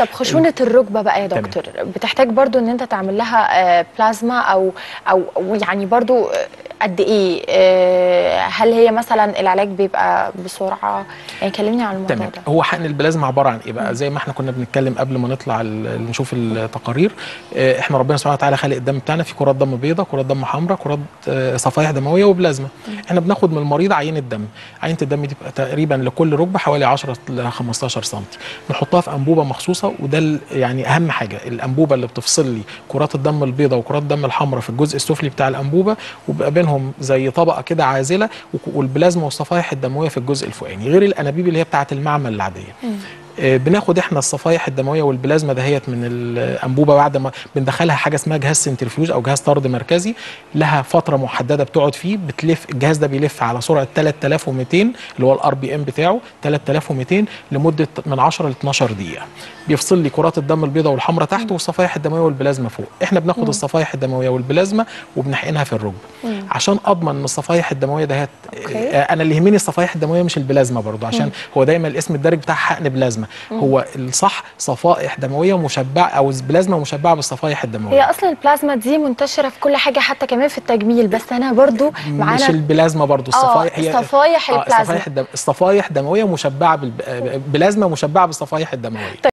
طب خشونه الركبه بقى يا تمام. دكتور بتحتاج برضو ان انت تعمل لها آه، بلازما او او أو يعني برضو آه، قد ايه آه، هل هي مثلا العلاج بيبقى بسرعه يعني كلمني عن الموضوع تمام ده هو حقن البلازما عباره عن ايه بقى زي ما احنا كنا بنتكلم قبل ما نطلع ال- نشوف التقارير آه، احنا ربنا سبحانه وتعالى خالق الدم بتاعنا في كرات دم بيضاء كرات دم حمراء كرات آه، صفائح دمويه وبلازما احنا بناخد من المريض عينه دم عينه الدم دي بتبقى تقريبا لكل ركبه حوالي 10 ل 15 سم نحطها في انبوبه مخصوصه وده ال- يعني اهم حاجه الانبوبه اللي بتفصل لي كرات الدم البيضاء وكرات الدم الحمراء في الجزء السفلي بتاع الانبوبه وبقى بينهم زي طبقه كده عازله وك- والبلازما والصفائح الدمويه في الجزء الفوقاني غير الانابيب اللي هي بتاعه المعمل العاديه آه، بناخد احنا الصفائح الدمويه والبلازما دهيت من الانبوبه بعد ما بندخلها حاجه اسمها جهاز سنترفيوج او جهاز طرد مركزي لها فتره محدده بتقعد فيه بتلف الجهاز ده بيلف على سرعه 3200 اللي هو الار بي ام بتاعه 3200 لمده من 10 ل 12 دقيقه بيفصل لي كرات الدم البيضاء والحمراء تحت والصفائح الدمويه والبلازما فوق احنا بناخد الصفائح الدمويه والبلازما وبنحقنها في الركبه عشان اضمن ان الصفائح الدمويه دهيت أوكي. آه، انا اللي يهمني الصفائح الدمويه مش البلازما برضو عشان هو دايما الاسم الدارج بتاع حقن بلازما هو الصح صفائح دمويه مشبعه او بلازما مشبعه بالصفائح الدمويه هي اصلا البلازما دي منتشره في كل حاجه حتى كمان في التجميل بس انا برضو مش معانا البلازما برضو الصفائح هي صفايح آه، البلازما الصفائح الدم... الصفائح دمويه مشبعه بالبلازما مشبعه بالصفائح الدمويه